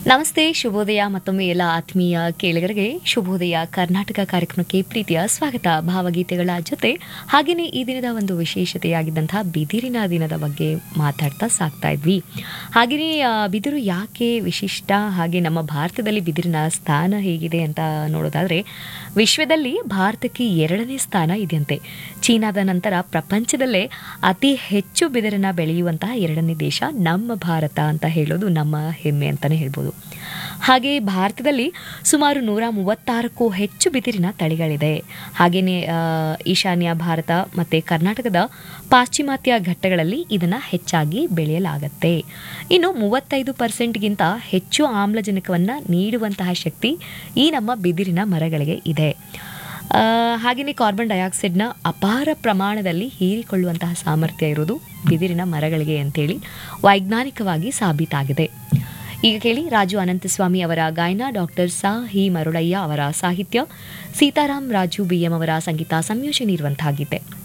ನಮಸ್ತೆ ಶುಭೋದಯ ಮತ್ತೊಮ್ಮೆ ಎಲ್ಲ ಆತ್ಮೀಯ ಕೇಳಿಗರಿಗೆ ಶುಭೋದಯ ಕರ್ನಾಟಕ ಕಾರ್ಯಕ್ರಮಕ್ಕೆ ಪ್ರೀತಿಯ ಸ್ವಾಗತ ಭಾವಗೀತೆಗಳ ಜೊತೆ ಹಾಗೆಯೇ ಈ ದಿನದ ಒಂದು ವಿಶೇಷತೆಯಾಗಿದ್ದಂತಹ ಬಿದಿರಿನ ದಿನದ ಬಗ್ಗೆ ಮಾತಾಡ್ತಾ ಸಾಕ್ತಾ ಇದ್ವಿ ಹಾಗೆಯೇ ಆ, ಬಿದಿರು ಯಾಕೆ ವಿಶಿಷ್ಟ ಹಾಗೆ ನಮ್ಮ ಭಾರತದಲ್ಲಿ ಬಿದಿರಿನ ಸ್ಥಾನ ಹೇಗಿದೆ ಅಂತ ನೋಡೋದಾದ್ರೆ ವಿಶ್ವದಲ್ಲಿ ಭಾರತಕ್ಕೆ ಎರಡನೇ ಸ್ಥಾನ ಇದೆಯಂತೆ ಚೀನಾದ ನಂತರ ಪ್ರಪಂಚದಲ್ಲೇ ಅತಿ ಹೆಚ್ಚು ಬಿದಿರನ್ನ ಬೆಳೆಯುವಂತಹ ಎರಡನೇ ದೇಶ ನಮ್ಮ ಭಾರತ ಅಂತ ಹೇಳೋದು ನಮ್ಮ ಹೆಮ್ಮೆ ಅಂತಾನೆ ಹೇಳ್ಬೋದು ಹಾಗೆ ಭಾರತದಲ್ಲಿ ಸುಮಾರು ನೂರ ಮೂವತ್ತಾರಕ್ಕೂ ಹೆಚ್ಚು ಬಿದಿರಿನ ತಳಿಗಳಿದೆ ಹಾಗೆಯೇ ಆ, ಈಶಾನ್ಯ ಭಾರತ ಮತ್ತು ಕರ್ನಾಟಕದ ಪಾಶ್ಚಿಮಾತ್ಯ ಘಟ್ಟಗಳಲ್ಲಿ ಇದನ್ನು ಹೆಚ್ಚಾಗಿ ಬೆಳೆಯಲಾಗತ್ತೆ ಇನ್ನು ಮೂವತ್ತೈದು ಪರ್ಸೆಂಟ್ಗಿಂತ ಹೆಚ್ಚು ಆಮ್ಲಜನಕವನ್ನು ನೀಡುವಂತಹ ಶಕ್ತಿ ಈ ನಮ್ಮ ಬಿದಿರಿನ ಮರಗಳಿಗೆ ಇದೆ ಆ, ಹಾಗೆಯೇ ಕಾರ್ಬನ್ ಡೈಆಕ್ಸೈಡ್ನ ಅಪಾರ ಪ್ರಮಾಣದಲ್ಲಿ ಹೀರಿಕೊಳ್ಳುವಂತಹ ಸಾಮರ್ಥ್ಯ ಇರೋದು ಬಿದಿರಿನ ಮರಗಳಿಗೆ ಅಂತೇಳಿ ವೈಜ್ಞಾನಿಕವಾಗಿ ಸಾಬೀತಾಗಿದೆ ಈಗ ಕೇಳಿ ರಾಜು ಅನಂತಸ್ವಾಮಿ ಅವರ ಗಾಯನ ಡಾಕ್ಟರ್ ಸಾ ಹಿ ಮರುಳಯ್ಯ ಅವರ ಸಾಹಿತ್ಯ ಸೀತಾರಾಮ್ ರಾಜು ಬಿ ಎಂ ಅವರ ಸಂಗೀತ ಸಂಯೋಜನೆ ಇರುವಂತಹ ಗೀತೆ